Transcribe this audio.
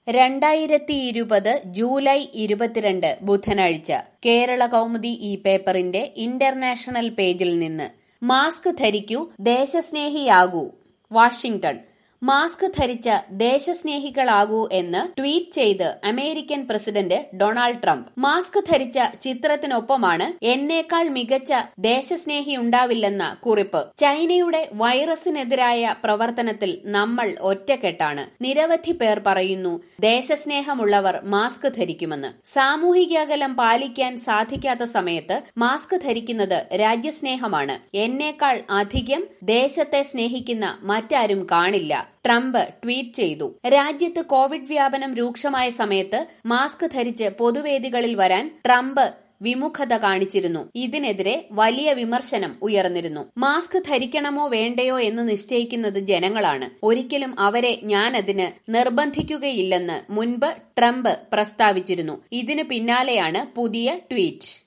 രണ്ടായിരത്തി ഇരുപത് ജൂലൈ ഇരുപത്തിരണ്ട് ബുധനാഴ്ച കേരള കൗമുദി ഈ പേപ്പറിന്റെ ഇന്റർനാഷണൽ പേജിൽ നിന്ന് മാസ്ക് ധരിക്കൂ ദേശസ്നേഹിയാകൂ വാഷിംഗ്ടൺ മാസ്ക് ധരിച്ച ദേശസ്നേഹികളാകൂ എന്ന് ട്വീറ്റ് ചെയ്ത് American president Donald Trump mask ധരിച്ച ചിത്രത്തിനൊപ്പമാണ് എന്നേക്കാൾ മികച്ച ദേശസ്നേഹി ഉണ്ടാവില്ലെന്ന കുറിപ്പ് ചൈനയുടെ വൈറസിനെതിരായ പ്രവർത്തനത്തിൽ നമ്മൾ ഒറ്റക്കെട്ടാണ് നിരവധി പേർ പറയുന്നു ദേശസ്നേഹമുള്ളവർ മാസ്ക് ധരിക്കുമെന്ന് സാമൂഹിക അകലം പാലിക്കാൻ സാധിക്കാത്ത സമയത്ത് മാസ്ക് ധരിക്കുന്നത് രാജ്യസ്നേഹമാണ് എന്നേക്കാൾ അധികം ദേശത്തെ സ്നേഹിക്കുന്ന മറ്റാരും കാണില്ല ട്രംപ് ട്വീറ്റ് ചെയ്തു രാജ്യത്ത് കോവിഡ് വ്യാപനം രൂക്ഷമായ സമയത്ത് മാസ്ക് ധരിച്ച് പൊതുവേദികളിൽ വരാൻ ട്രംപ് വിമുഖത കാണിച്ചിരുന്നു ഇതിനെതിരെ വലിയ വിമർശനം ഉയർന്നിരുന്നു മാസ്ക് ധരിക്കണമോ വേണ്ടയോ എന്ന് നിശ്ചയിക്കുന്നത് ജനങ്ങളാണ് ഒരിക്കലും അവരെ ഞാനതിന് നിർബന്ധിക്കുകയില്ലെന്ന് മുൻപ് ട്രംപ് പ്രസ്താവിച്ചിരുന്നു ഇതിനു പിന്നാലെയാണ് പുതിയ ട്വീറ്റ്